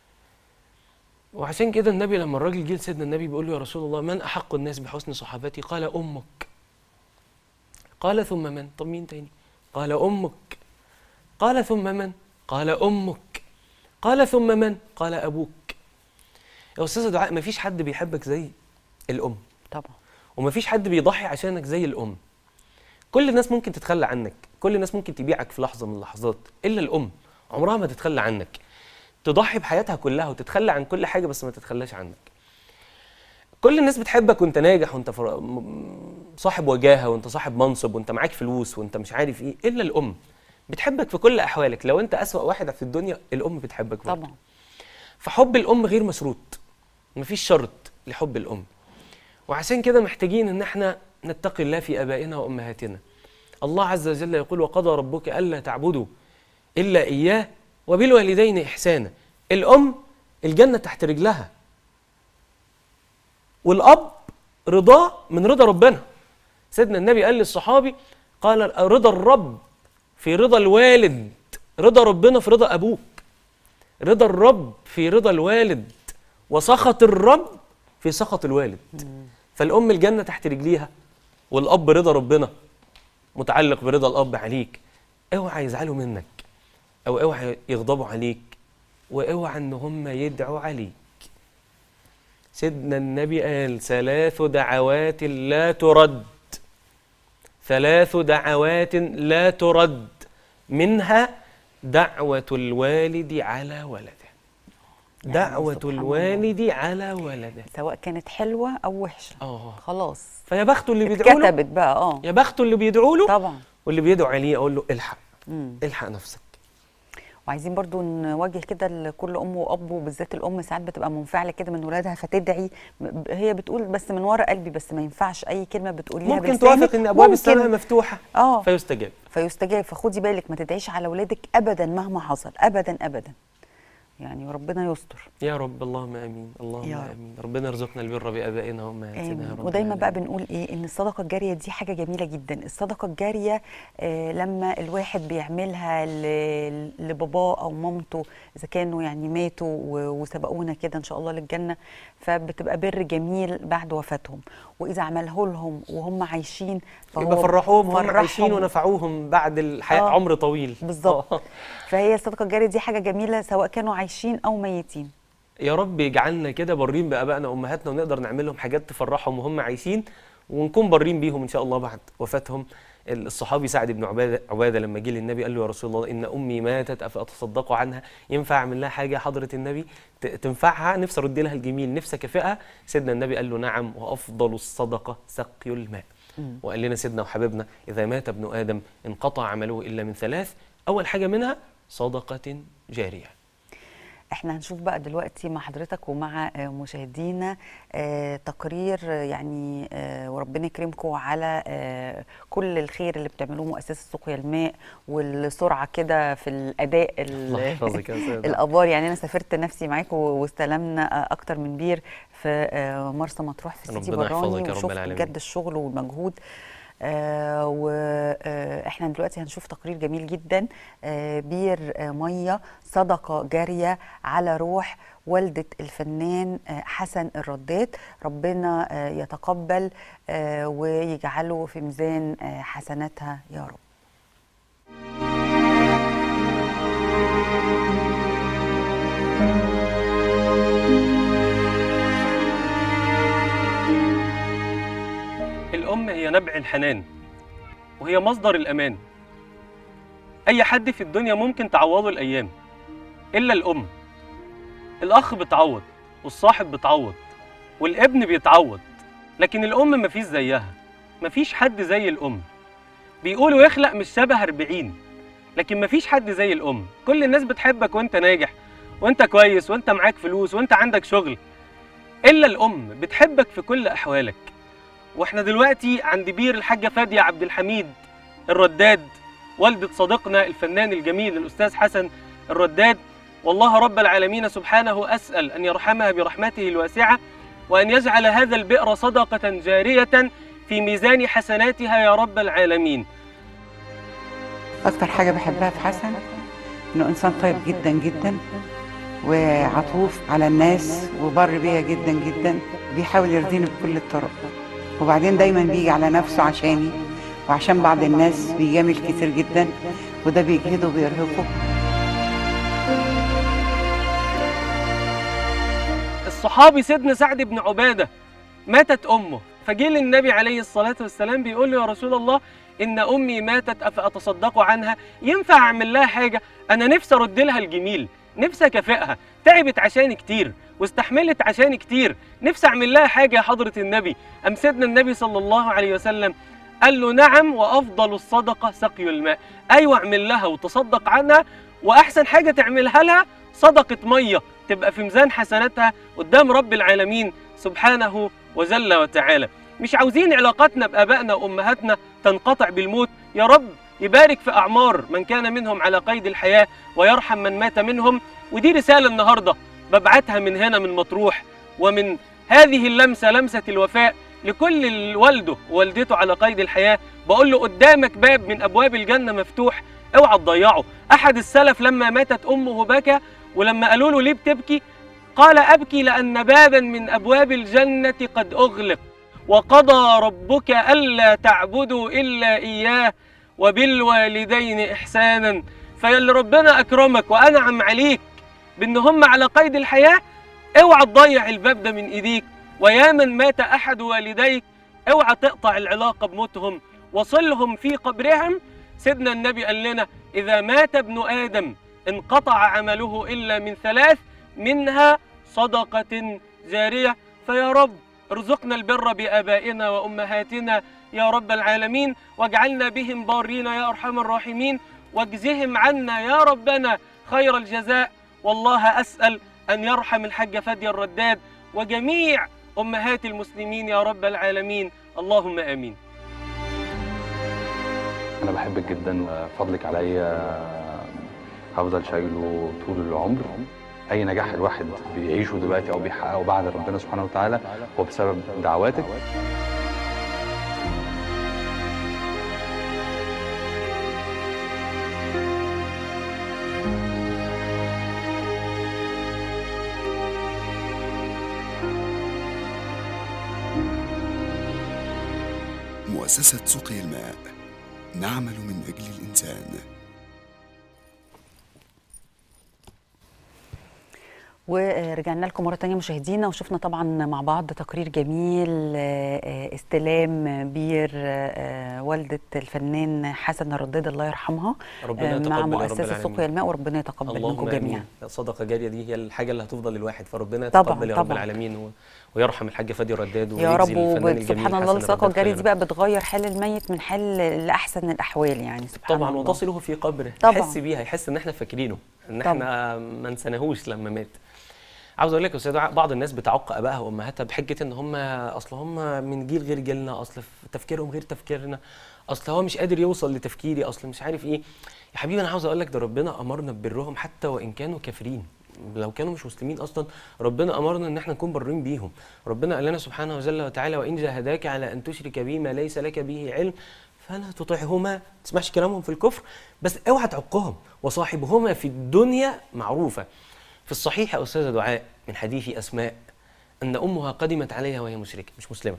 وعشان كده النبي لما الراجل جه لسيدنا النبي بيقول له يا رسول الله من احق الناس بحسن صحابتي قال امك قال ثم من طب مين تاني قال امك قال ثم من قال أمك قال ثم من قال أبوك يا أستاذة دعاء مفيش حد بيحبك زي الأم طبعا ومفيش حد بيضحي عشانك زي الأم كل الناس ممكن تتخلى عنك كل الناس ممكن تبيعك في لحظة من اللحظات إلا الأم عمرها ما تتخلى عنك تضحي بحياتها كلها وتتخلى عن كل حاجة بس ما تتخلاش عنك كل الناس بتحبك وانت ناجح وانت فر... م- صاحب وجاهة وانت صاحب منصب وانت معاك فلوس وانت مش عارف ايه الا الام بتحبك في كل احوالك لو انت اسوأ واحد في الدنيا الام بتحبك برضه. طبعا فحب الام غير مشروط مفيش شرط لحب الام وعشان كده محتاجين ان احنا نتقي الله في ابائنا وامهاتنا الله عز وجل يقول وقضى ربك الا تعبدوا الا اياه وبالوالدين احسانا الام الجنه تحت رجلها والاب رضاه من رضا ربنا سيدنا النبي قال للصحابي قال رضا الرب في رضا الوالد رضا ربنا في رضا ابوك رضا الرب في رضا الوالد وسخط الرب في سخط الوالد فالام الجنه تحت رجليها والاب رضا ربنا متعلق برضا الاب عليك اوعى يزعلوا منك او اوعى يغضبوا عليك واوعى ان هم يدعوا عليك سيدنا النبي قال ثلاث دعوات لا ترد ثلاث دعوات لا ترد منها دعوة الوالد على ولده دعوة سبحان الوالد على ولده سواء كانت حلوه او وحشه اه خلاص فيا بخته اللي بيدعوا له اتكتبت بقى اه يا بخته اللي بيدعوا له طبعا واللي بيدعو عليه اقول له الحق مم. الحق نفسك وعايزين برضو نوجه كده لكل ام واب وبالذات الام ساعات بتبقى منفعله كده من ولادها فتدعي م- هي بتقول بس من ورا قلبي بس ما ينفعش اي كلمه بتقوليها ممكن بلسانك. توافق ان ابواب ممكن. السماء مفتوحه اه فيستجاب فيستجاب فخدي بالك ما تدعيش على ولادك ابدا مهما حصل ابدا ابدا يعني وربنا يستر يا رب اللهم امين اللهم يا رب. امين ربنا يرزقنا البر بابائنا وامهاتنا يا آمين. رب ودايما بقى العالمين. بنقول ايه ان الصدقه الجاريه دي حاجه جميله جدا الصدقه الجاريه آه لما الواحد بيعملها ل- لباباه او مامته اذا كانوا يعني ماتوا و- وسبقونا كده ان شاء الله للجنه فبتبقى بر جميل بعد وفاتهم واذا عمله لهم وهم عايشين يبقى فرحوهم وهم فرحهم. عايشين ونفعوهم بعد الحياه آه. عمر طويل بالظبط آه. فهي الصدقه الجاريه دي حاجه جميله سواء كانوا عايشين او ميتين يا رب يجعلنا كده برين بابائنا وامهاتنا ونقدر نعمل لهم حاجات تفرحهم وهم عايشين ونكون برين بيهم ان شاء الله بعد وفاتهم الصحابي سعد بن عباده عباده لما جه للنبي قال له يا رسول الله ان امي ماتت افاتصدق عنها ينفع اعمل لها حاجه حضره النبي ت- تنفعها نفسي ارد لها الجميل نفسي اكافئها سيدنا النبي قال له نعم وافضل الصدقه سقي الماء وقال لنا سيدنا وحبيبنا اذا مات ابن ادم انقطع عمله الا من ثلاث اول حاجه منها صدقه جاريه احنا هنشوف بقى دلوقتي مع حضرتك ومع آه، مشاهدينا آه، تقرير آه، يعني آه، وربنا يكرمكم على آه، كل الخير اللي بتعملوه مؤسسه سقيا الماء والسرعه كده في الاداء ال- الله يحفظك يا سيدة. الابار يعني انا سافرت نفسي معاكم واستلمنا آه، اكتر من بير في آه، مرسى مطروح في سيدي ربنا يحفظك براني يا رب وشفت العالمين. بجد الشغل والمجهود آه واحنا دلوقتي هنشوف تقرير جميل جدا آه بير آه ميه صدقه جاريه على روح والده الفنان آه حسن الرداد ربنا آه يتقبل آه ويجعله في ميزان آه حسناتها يا رب الأم هي نبع الحنان وهي مصدر الأمان أي حد في الدنيا ممكن تعوضه الأيام إلا الأم الأخ بتعوض والصاحب بتعوض والابن بيتعوض لكن الأم مفيش زيها مفيش حد زي الأم بيقولوا يخلق مش شبه أربعين لكن مفيش حد زي الأم كل الناس بتحبك وانت ناجح وانت كويس وانت معاك فلوس وانت عندك شغل إلا الأم بتحبك في كل أحوالك واحنا دلوقتي عند بير الحاجه فاديه عبد الحميد الرداد والده صديقنا الفنان الجميل الاستاذ حسن الرداد والله رب العالمين سبحانه اسال ان يرحمها برحمته الواسعه وان يجعل هذا البئر صدقه جاريه في ميزان حسناتها يا رب العالمين أكتر حاجة بحبها في حسن إنه إنسان طيب جدا جدا وعطوف على الناس وبر بيها جدا جدا بيحاول يرضيني بكل الطرق وبعدين دايما بيجي على نفسه عشاني وعشان بعض الناس بيجامل كتير جدا وده بيجهده وبيرهقه الصحابي سيدنا سعد بن عباده ماتت امه فجه للنبي عليه الصلاه والسلام بيقول له يا رسول الله ان امي ماتت افاتصدق عنها ينفع اعمل لها حاجه انا نفسي ارد لها الجميل نفسي اكافئها تعبت عشاني كتير واستحملت عشاني كتير نفسي اعمل لها حاجه يا حضره النبي ام سيدنا النبي صلى الله عليه وسلم قال له نعم وافضل الصدقه سقي الماء ايوه اعمل لها وتصدق عنها واحسن حاجه تعملها لها صدقه ميه تبقى في ميزان حسناتها قدام رب العالمين سبحانه وجل وتعالى مش عاوزين علاقاتنا بابائنا وامهاتنا تنقطع بالموت يا رب يبارك في اعمار من كان منهم على قيد الحياه ويرحم من مات منهم ودي رساله النهارده ببعتها من هنا من مطروح ومن هذه اللمسه لمسه الوفاء لكل اللي والده ووالدته على قيد الحياه بقول له قدامك باب من ابواب الجنه مفتوح اوعى تضيعه احد السلف لما ماتت امه بكى ولما قالوا له ليه بتبكي قال ابكي لان بابا من ابواب الجنه قد اغلق وقضى ربك الا تعبدوا الا اياه وبالوالدين احسانا فيلي ربنا اكرمك وانعم عليك بان هم على قيد الحياه اوعى تضيع الباب ده من ايديك ويا من مات احد والديك اوعى تقطع العلاقه بموتهم وصلهم في قبرهم سيدنا النبي قال لنا اذا مات ابن ادم انقطع عمله الا من ثلاث منها صدقه جاريه فيا رب ارزقنا البر بابائنا وامهاتنا يا رب العالمين واجعلنا بهم بارين يا ارحم الراحمين واجزهم عنا يا ربنا خير الجزاء والله اسال ان يرحم الحاج فادي الرداد وجميع امهات المسلمين يا رب العالمين اللهم امين أنا بحبك جدا فضلك عليا هفضل شايله طول العمر أي نجاح الواحد بيعيشه دلوقتي أو بيحققه بعد ربنا سبحانه وتعالى هو بسبب دعواتك مؤسسة سقي الماء نعمل من أجل الإنسان ورجعنا لكم مره تانية مشاهدينا وشفنا طبعا مع بعض تقرير جميل آه، آه، استلام بير آه، والده الفنان حسن الرداد الله يرحمها ربنا آه، يتقبل مع يا رب مؤسسه العالمين. سقيا الماء وربنا يتقبل منكم اللهم جميعا امين الصدقه الجاريه دي هي الحاجه اللي هتفضل للواحد فربنا طبعاً، يتقبل يا رب طبعاً. العالمين و... ويرحم الحاج فادي الرداد يا ويجزي رب الفنان الجميل سبحان الله حسن الصدقه الرداد الجاريه دي خيراً. بقى بتغير حال الميت من حال لاحسن الاحوال يعني سبحان طبعا الله وتصله في قبره طبعاً. يحس بيها يحس ان احنا فاكرينه ان طبعاً. احنا ما نسيناهوش لما مات عاوز اقول لك يا استاذ دعاء بعض الناس بتعق ابائها وامهاتها بحجه ان هم اصل هم من جيل غير جيلنا اصل في تفكيرهم غير تفكيرنا اصل هو مش قادر يوصل لتفكيري اصل مش عارف ايه يا حبيبي انا عاوز اقول لك ده ربنا امرنا ببرهم حتى وان كانوا كافرين لو كانوا مش مسلمين اصلا ربنا امرنا ان احنا نكون برين بيهم ربنا قال لنا سبحانه وجل وتعالى وان جاهداك على ان تشرك بي ما ليس لك به علم فلا تطعهما ما تسمعش كلامهم في الكفر بس اوعى تعقهم وصاحبهما في الدنيا معروفه في الصحيح يا استاذه دعاء من حديث اسماء ان امها قدمت عليها وهي مشركه مش مسلمه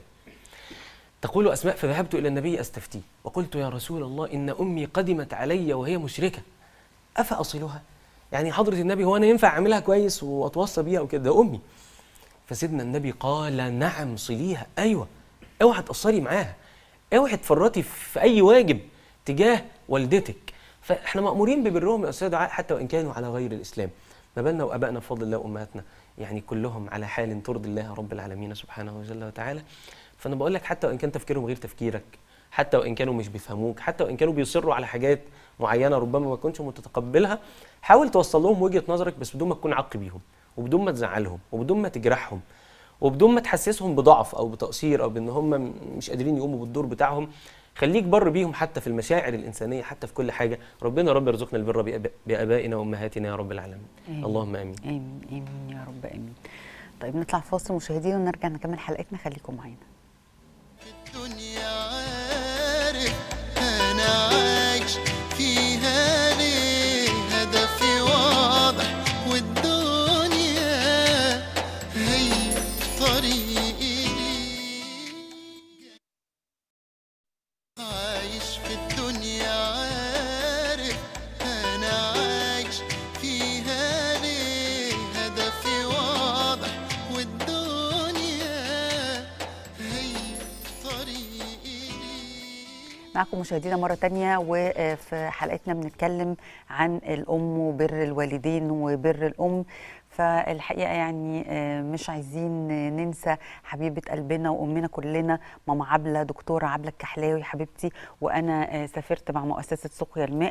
تقول اسماء فذهبت الى النبي استفتيه وقلت يا رسول الله ان امي قدمت علي وهي مشركه افاصلها يعني حضره النبي هو انا ينفع اعملها كويس واتوصى بيها وكده ده امي فسيدنا النبي قال نعم صليها ايوه اوعى تقصري معاها اوعي تفرطي في اي واجب تجاه والدتك فاحنا مامورين ببرهم يا استاذ دعاء حتى وان كانوا على غير الاسلام ما بالنا وابائنا بفضل الله وامهاتنا يعني كلهم على حال ترضي الله رب العالمين سبحانه وجل وتعالى فانا بقول لك حتى وان كان تفكيرهم غير تفكيرك حتى وان كانوا مش بيفهموك حتى وان كانوا بيصروا على حاجات معينه ربما ما كنتش متقبلها حاول توصل لهم وجهه نظرك بس بدون ما تكون عق بيهم وبدون ما تزعلهم وبدون ما تجرحهم وبدون ما تحسسهم بضعف او بتقصير او بان هم مش قادرين يقوموا بالدور بتاعهم خليك بر بيهم حتى في المشاعر الانسانيه حتى في كل حاجه ربنا رب يرزقنا البر بآباء- بابائنا وامهاتنا يا رب العالمين آمين. اللهم امين امين امين يا رب امين طيب نطلع فاصل مشاهدينا ونرجع نكمل حلقتنا خليكم معانا الدنيا عارف انا عايش فيها ليه هدفي واضح والدنيا هي طريقي ليك عايش في الدنيا عارف انا عايش فيها ليه هدفي واضح والدنيا معكم مشاهدينا مرة تانية وفي حلقتنا بنتكلم عن الأم وبر الوالدين وبر الأم فالحقيقة يعني آه، مش عايزين ننسى حبيبة قلبنا وأمنا كلنا ماما عبلة دكتورة عبلة الكحلاوي حبيبتي وأنا آه، سافرت مع مؤسسة سقيا الماء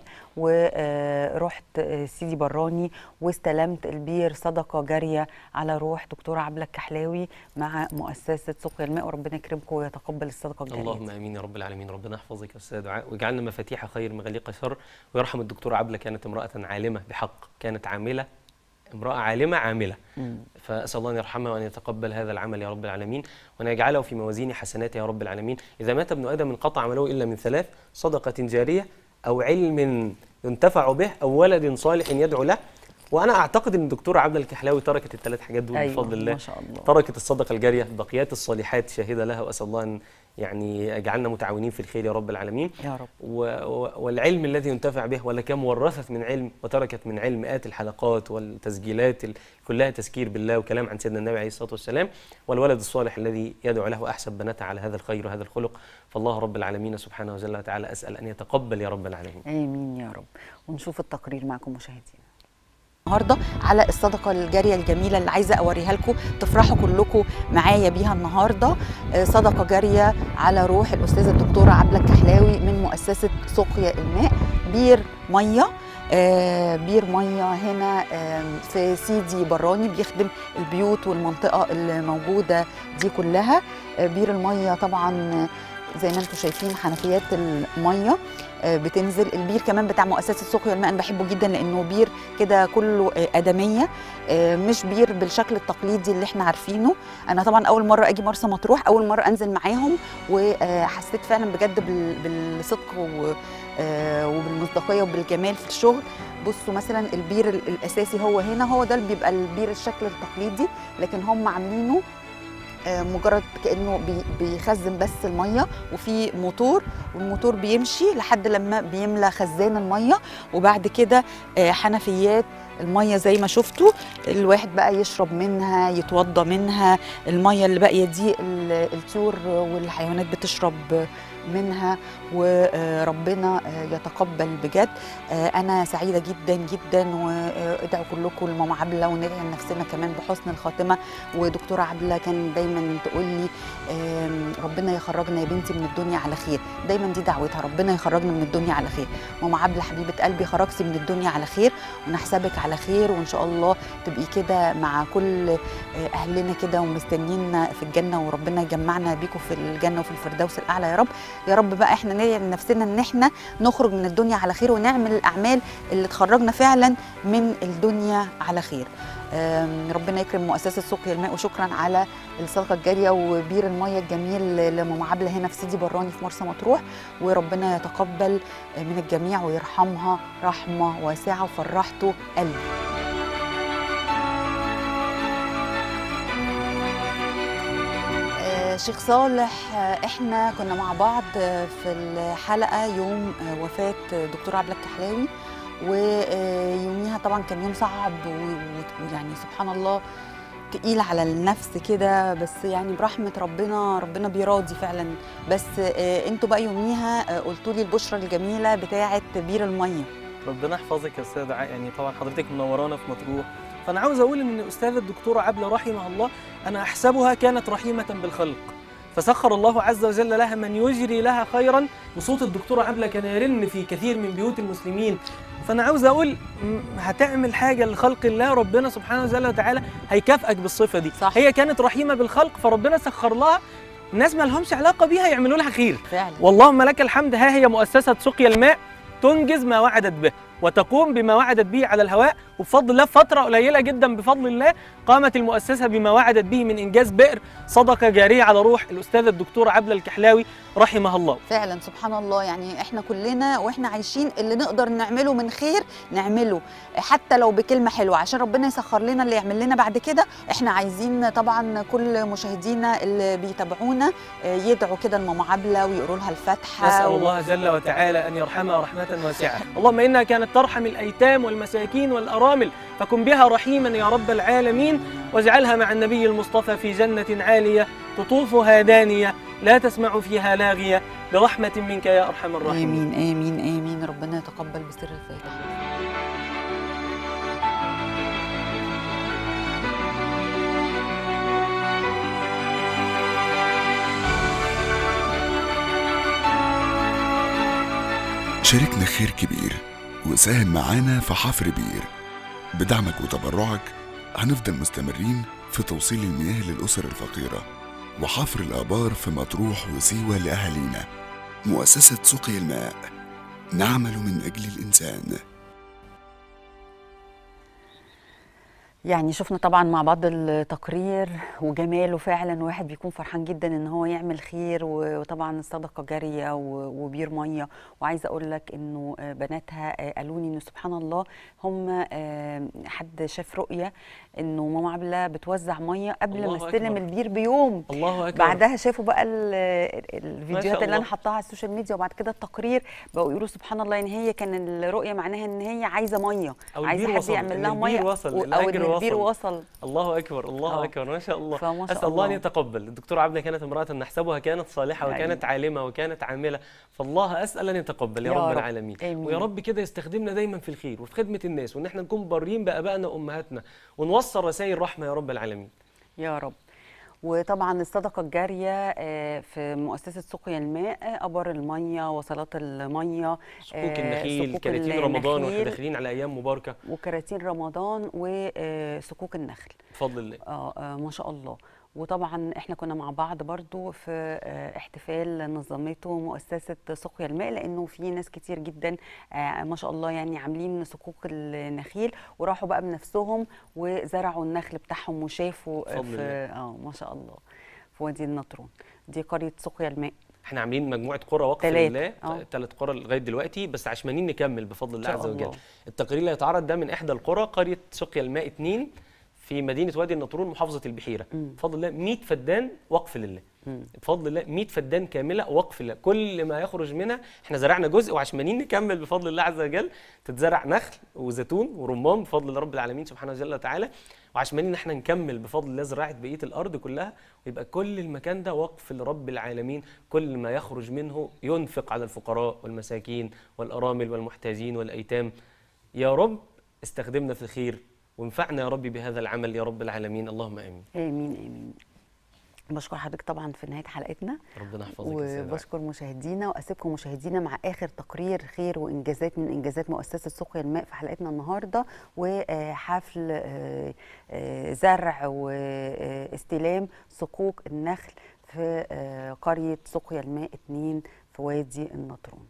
ورحت سيدي براني واستلمت البير صدقة جارية على روح دكتورة عبلة الكحلاوي مع مؤسسة سقيا الماء وربنا يكرمكم ويتقبل الصدقة الجارية اللهم امين يا رب العالمين ربنا يحفظك يا استاذ دعاء ويجعلنا مفاتيح خير مغاليق شر ويرحم الدكتوره عبله كانت امراه عالمه بحق كانت عامله امراه عالمه عامله فاسال الله ان يرحمها وان يتقبل هذا العمل يا رب العالمين وان يجعله في موازين حسناته يا رب العالمين اذا مات ابن ادم انقطع عمله الا من ثلاث صدقه جاريه او علم ينتفع به او ولد صالح يدعو له وانا اعتقد ان الدكتوره عبله الكحلاوي تركت الثلاث حاجات دول أيوة، بفضل الله ما شاء الله. تركت الصدقه الجاريه بقيات الصالحات شاهده لها واسال الله ان يعني يجعلنا متعاونين في الخير يا رب العالمين يا رب و و والعلم الذي ينتفع به ولكم ورثت من علم وتركت من علم مئات الحلقات والتسجيلات ال- كلها تذكير بالله وكلام عن سيدنا النبي عليه الصلاه والسلام والولد الصالح الذي يدعو له احسب بناتها على هذا الخير وهذا الخلق فالله رب العالمين سبحانه وجل وتعالى اسال ان يتقبل يا رب العالمين امين يا ربونشوف التقرير معكم مشاهدينا النهارده على الصدقه الجاريه الجميله اللي عايزه اوريها لكم تفرحوا كلكم معايا بيها النهارده آه، صدقه جاريه على روح الاستاذه الدكتوره عبله الكحلاوي من مؤسسه سقيا الماء بير ميه آه، بير ميه هنا آم، في سيدي براني بيخدم البيوت والمنطقه اللي موجوده دي كلها آه، بير الميه طبعا آه، زي ما انتم شايفين حنفيات الميه آه، بتنزل البير كمان بتاع مؤسسه سقيا الماء انا بحبه جدا لانه بير كده كله آه، ادميه آه، مش بير بالشكل التقليدي اللي احنا عارفينه انا طبعا اول مره اجي مرسى مطروح اول مره انزل معاهم وحسيت فعلا بجد بال- بالصدق و- آه، وبالمصداقيه وبالجمال في الشغل بصوا مثلا البير ال- الاساسي هو هنا هو ده اللي بيبقى البير الشكل التقليدي لكن هم عاملينه آه، مجرد كانه بي- بيخزن بس الميه وفي موتور والموتور بيمشي لحد لما بيملى خزان الميه وبعد كده آه، حنفيات الميه زي ما شفتوا الواحد بقى يشرب منها يتوضى منها الميه اللي باقيه دي ال- الطيور والحيوانات بتشرب منها وربنا يتقبل بجد آه، انا سعيده جدا جدا وادعوا كلكم لماما عبله وندعي لنفسنا كمان بحسن الخاتمه ودكتوره عبله كان دايما تقول لي آم، ربنا يخرجنا يا بنتي من الدنيا على خير دايما دي دعوتها ربنا يخرجنا من الدنيا على خير ماما عبله حبيبه قلبي خرجتي من الدنيا على خير ونحسبك على خير وان شاء الله تبقي كده مع كل آه، اهلنا كده ومستنينا في الجنه وربنا يجمعنا بيكم في الجنه وفي الفردوس الاعلى يا رب يا رب بقى احنا ندعي لنفسنا ان احنا نخرج من الدنيا على خير ونعمل الاعمال اللي تخرجنا فعلا من الدنيا على خير آم، ربنا يكرم مؤسسه سقيا الماء وشكرا على الصدقه الجاريه وبير الميه الجميل لماما عبله هنا في سيدي براني في مرسى مطروح وربنا يتقبل من الجميع ويرحمها رحمه واسعه وفرحته قلبي آه، شيخ صالح آه، احنا كنا مع بعض آه، في الحلقه يوم آه، وفاه دكتور عبله الكحلاوي ويوميها طبعا كان يوم صعب و- و- ويعني سبحان الله تقيل على النفس كده بس يعني برحمه ربنا ربنا بيراضي فعلا بس آه، انتوا بقى يوميها قلتوا لي البشرى الجميله بتاعه بير الميه ربنا يحفظك يا استاذ دعاء يعني طبعا حضرتك منورانا في مطروح فانا عاوز اقول ان الاستاذه الدكتوره عبله رحمها الله انا احسبها كانت رحيمه بالخلق فسخر الله عز وجل لها من يجري لها خيرا وصوت الدكتوره عبله كان يرن في كثير من بيوت المسلمين فانا عاوز اقول م، هتعمل حاجه لخلق الله ربنا سبحانه وتعالى وتعالى هيكافئك بالصفه دي صح. هي كانت رحيمه بالخلق فربنا سخر لها ناس ما لهمش علاقه بيها يعملوا لها خير فعلا واللهم لك الحمد ها هي مؤسسة سقيا الماء تنجز ما وعدت به وتقوم بما وعدت به على الهواء وبفضل الله فترة قليلة جدا بفضل الله قامت المؤسسة بما وعدت به من إنجاز بئر صدقة جارية على روح الأستاذة الدكتورة عبلة الكحلاوي رحمها الله فعلا سبحان الله يعني احنا كلنا واحنا عايشين اللي نقدر نعمله من خير نعمله حتى لو بكلمه حلوه عشان ربنا يسخر لنا اللي يعمل لنا بعد كده احنا عايزين طبعا كل مشاهدينا اللي بيتابعونا آه، يدعوا كده لماما عبله ويقروا لها الفاتحه نسأل و- الله جل وتعالى أن يرحمها رحمة واسعة اللهم إنها كانت ترحم الأيتام والمساكين والأرامل فكن بها رحيما يا رب العالمين واجعلها مع النبي المصطفى في جنة عالية قطوفها دانية لا تسمع فيها لاغية برحمة منك يا أرحم الراحمين امين امين امين ربنا يتقبل بسر الفاتحه شاركنا خير كبير وساهم معانا في حفر بير بدعمك وتبرعك هنفضل مستمرين في توصيل المياه للأسر الفقيرة وحفر الآبار في مطروح وسيوة لأهالينا مؤسسة سقي الماء نعمل من أجل الإنسان يعني شفنا طبعا مع بعض التقرير وجماله فعلا واحد بيكون فرحان جدا ان هو يعمل خير و- وطبعا الصدقه جاريه و- وبير ميه وعايزه اقول لك انه آه، بناتها آه، قالوا لي انه سبحان الله هم آه، حد شاف رؤيه انه ماما عبله بتوزع ميه قبل ما الله استلم أكبر. البير بيوم الله اكبر بعدها شافوا بقى ال- ال- الفيديوهات اللي انا الله. حطاها على السوشيال ميديا وبعد كده التقرير بقوا يقولوا سبحان الله ان هي كان الرؤيه معناها ان هي عايزه ميه أو عايزه البير حد وصل، يعمل إن لها البير ميه وصل، و- او الأجر ان البير وصل. وصل الله اكبر الله آه. اكبر ما شاء الله فما شاء اسال الله ان الله. يتقبل الدكتوره عبده كانت امراه نحسبها كانت صالحه أيوة. وكانت عالمه وكانت عامله فالله اسال ان يتقبل يا, يا رب, رب. العالمين آمين. ويا رب كده يستخدمنا دايما في الخير وفي خدمه الناس وان احنا نكون بارين بابائنا وامهاتنا ونوصل رسائل رحمه يا رب العالمين يا رب وطبعا الصدقه الجاريه آه، في مؤسسه سقيا الماء آه، ابار الميه وصلات الميه سقوك آه، النخيل سقوك كراتين رمضان واحنا النخيل داخلين على ايام مباركه وكراتين رمضان وسكوك النخل بفضل الله آه آه ما شاء الله وطبعا احنا كنا مع بعض برضو في آه احتفال نظمته مؤسسة سقيا الماء لانه في ناس كتير جدا آه ما شاء الله يعني عاملين صكوك النخيل وراحوا بقى بنفسهم وزرعوا النخل بتاعهم وشافوا آه بفضل في الله. اه ما شاء الله في وادي النطرون دي قرية سقيا الماء احنا عاملين مجموعه قرى وقف تلاتة. لله آه. ثلاث قرى لغايه دلوقتي بس عشمانين نكمل بفضل الله إن عز شاء وجل الله. التقرير اللي هيتعرض ده من احدى القرى قريه سقيا الماء 2 في مدينه وادي النطرون محافظه البحيره بفضل الله 100 فدان وقف لله بفضل الله 100 فدان كامله وقف لله كل ما يخرج منها احنا زرعنا جزء وعشمانين نكمل بفضل الله عز وجل تتزرع نخل وزيتون ورمان بفضل الله رب العالمين سبحانه وتعالى وتعالى وعشمانين ان احنا نكمل بفضل الله زراعه بقيه الارض كلها ويبقى كل المكان ده وقف لرب العالمين كل ما يخرج منه ينفق على الفقراء والمساكين والارامل والمحتاجين والايتام يا رب استخدمنا في الخير وانفعنا يا رب بهذا العمل يا رب العالمين اللهم امين امين امين بشكر حضرتك طبعا في نهايه حلقتنا ربنا يحفظك يا سيدي وبشكر مشاهدينا واسيبكم مشاهدينا مع اخر تقرير خير وانجازات من انجازات مؤسسه سقيا الماء في حلقتنا النهارده وحفل آه، آه، زرع واستلام صكوك النخل في آه، قريه سقيا الماء 2 في وادي النطرون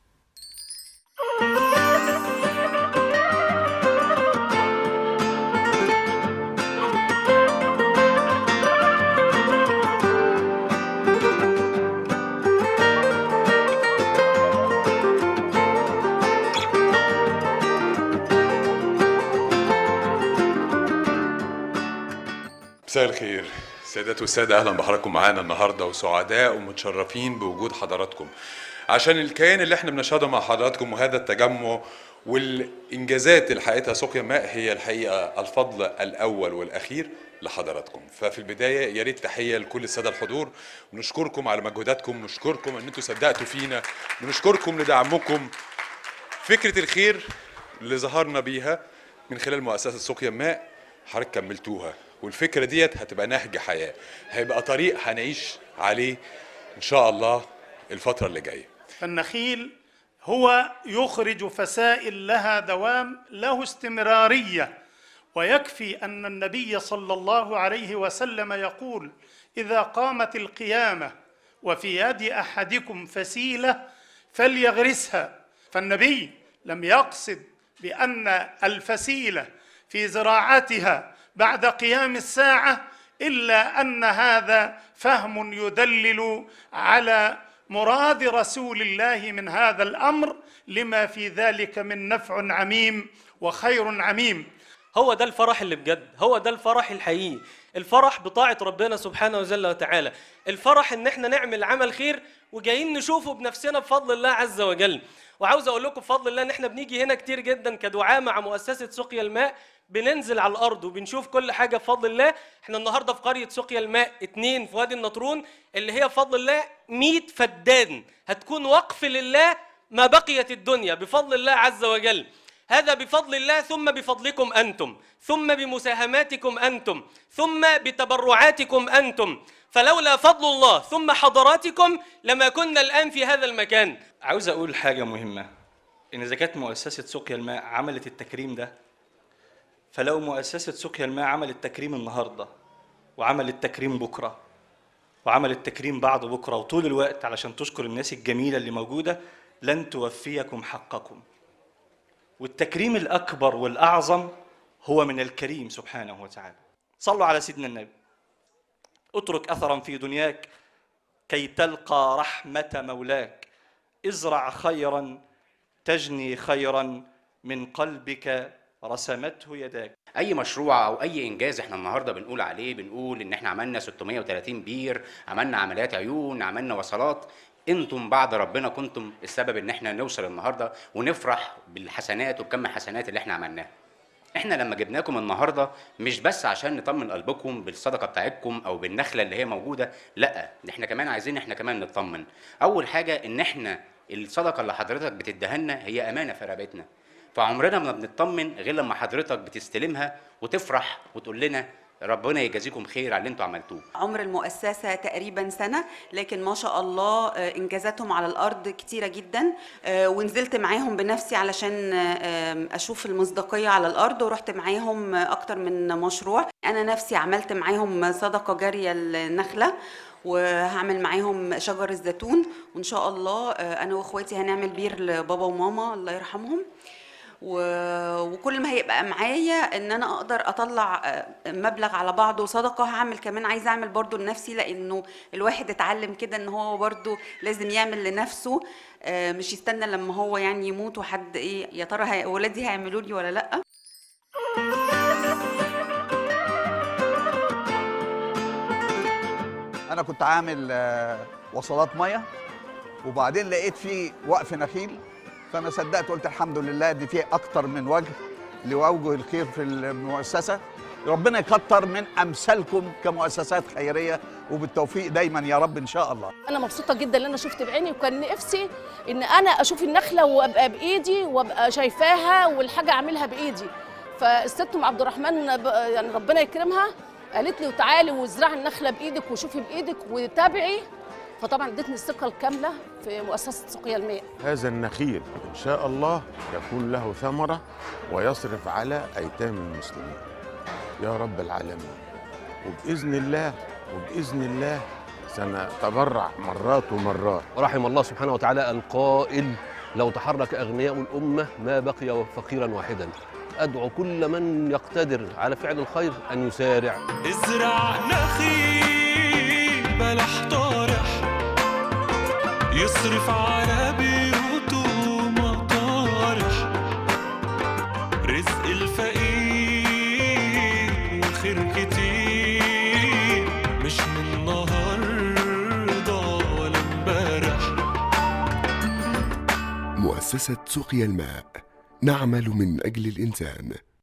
مساء الخير سيدات والسادة أهلا بحضراتكم معانا النهاردة وسعداء ومتشرفين بوجود حضراتكم عشان الكيان اللي احنا بنشهده مع حضراتكم وهذا التجمع والإنجازات اللي حققتها سقيا ماء هي الحقيقة الفضل الأول والأخير لحضراتكم ففي البداية يا ريت تحية لكل السادة الحضور ونشكركم على مجهوداتكم نشكركم ان انتوا صدقتوا فينا ونشكركم لدعمكم فكرة الخير اللي ظهرنا بيها من خلال مؤسسة سقيا ماء حضرتك كملتوها والفكرة ديت هتبقى نهج حياة هيبقى طريق هنعيش عليه إن شاء الله الفترة اللي جاية فالنخيل هو يخرج فسائل لها دوام له استمراريه ويكفي ان النبي صلى الله عليه وسلم يقول اذا قامت القيامه وفي يد احدكم فسيله فليغرسها فالنبي لم يقصد بان الفسيله في زراعتها بعد قيام الساعه الا ان هذا فهم يدلل على مراد رسول الله من هذا الامر لما في ذلك من نفع عميم وخير عميم هو ده الفرح اللي بجد هو ده الفرح الحقيقي الفرح بطاعة ربنا سبحانه وجل وتعالى الفرح ان احنا نعمل عمل خير وجايين نشوفه بنفسنا بفضل الله عز وجل وعاوز اقول لكم بفضل الله ان احنا بنيجي هنا كتير جدا كدعاء مع مؤسسة سقيا الماء بننزل على الارض وبنشوف كل حاجه بفضل الله احنا النهارده في قريه سقيا الماء اتنين في وادي النطرون اللي هي بفضل الله 100 فدان هتكون وقف لله ما بقيت الدنيا بفضل الله عز وجل هذا بفضل الله ثم بفضلكم انتم ثم بمساهماتكم انتم ثم بتبرعاتكم انتم فلولا فضل الله ثم حضراتكم لما كنا الان في هذا المكان عاوز اقول حاجه مهمه ان اذا كانت مؤسسه سقيا الماء عملت التكريم ده فلو مؤسسه سقيا الماء عملت تكريم النهارده وعملت تكريم بكره وعملت تكريم بعد بكره وطول الوقت علشان تشكر الناس الجميله اللي موجوده لن توفيكم حقكم والتكريم الاكبر والاعظم هو من الكريم سبحانه وتعالى صلوا على سيدنا النبي اترك اثرا في دنياك كي تلقى رحمه مولاك ازرع خيرا تجني خيرا من قلبك رسمته يداك اي مشروع او اي انجاز احنا النهارده بنقول عليه بنقول ان احنا عملنا 630 بير عملنا عمليات عيون عملنا وصلات انتم بعد ربنا كنتم السبب ان احنا نوصل النهارده ونفرح بالحسنات وبكم الحسنات اللي احنا عملناها احنا لما جبناكم النهارده مش بس عشان نطمن قلبكم بالصدقه بتاعتكم او بالنخله اللي هي موجوده لا ده احنا كمان عايزين احنا كمان نطمن اول حاجه ان احنا الصدقه اللي حضرتك بتديها لنا هي امانه في رقبتنا فعمرنا ما بنطمن غير لما حضرتك بتستلمها وتفرح وتقول لنا ربنا يجازيكم خير على اللي انتوا عملتوه عمر المؤسسة تقريبا سنة لكن ما شاء الله آه، إنجازاتهم على الأرض كتيرة جدا آه، ونزلت معاهم بنفسي علشان آه، أشوف المصداقية على الأرض ورحت معاهم أكتر من مشروع أنا نفسي عملت معاهم صدقة جارية النخلة وهعمل معاهم شجر الزيتون وإن شاء الله آه، أنا وإخواتي هنعمل بير لبابا وماما الله يرحمهم و- وكل ما هيبقى معايا ان انا اقدر اطلع آه، مبلغ على بعضه صدقه هعمل كمان عايزه اعمل برضو لنفسي لانه الواحد اتعلم كده ان هو برضو لازم يعمل لنفسه آه، مش يستنى لما هو يعني يموت وحد ايه يا ترى هي- ولادي هيعملوا لي ولا لا انا كنت عامل آه، وصلات ميه وبعدين لقيت في وقف نخيل فانا صدقت قلت الحمد لله دي فيه اكتر من وجه لاوجه الخير في المؤسسه ربنا يكتر من امثالكم كمؤسسات خيريه وبالتوفيق دايما يا رب ان شاء الله انا مبسوطه جدا ان انا شفت بعيني وكان نفسي ان انا اشوف النخله وابقى بايدي وابقى شايفاها والحاجه اعملها بايدي فالست ام عبد الرحمن ب- يعني ربنا يكرمها قالت لي وتعالي وازرعي النخله بايدك وشوفي بايدك وتابعي فطبعا ادتني الثقه الكامله في مؤسسه سقيا الماء هذا النخيل إن شاء الله يكون له ثمرة ويصرف على أيتام المسلمين يا رب العالمين وبإذن الله وبإذن الله سنتبرع مرات ومرات ورحم الله سبحانه وتعالى القائل لو تحرك أغنياء الأمة ما بقي فقيرا واحدا أدعو كل من يقتدر على فعل الخير أن يسارع ازرع نخيل بلح طارح يصرف على بيوته مطارح رزق الفقير والخير كتير مش من النهارده ولا امبارح مؤسسة سقيا الماء نعمل من أجل الإنسان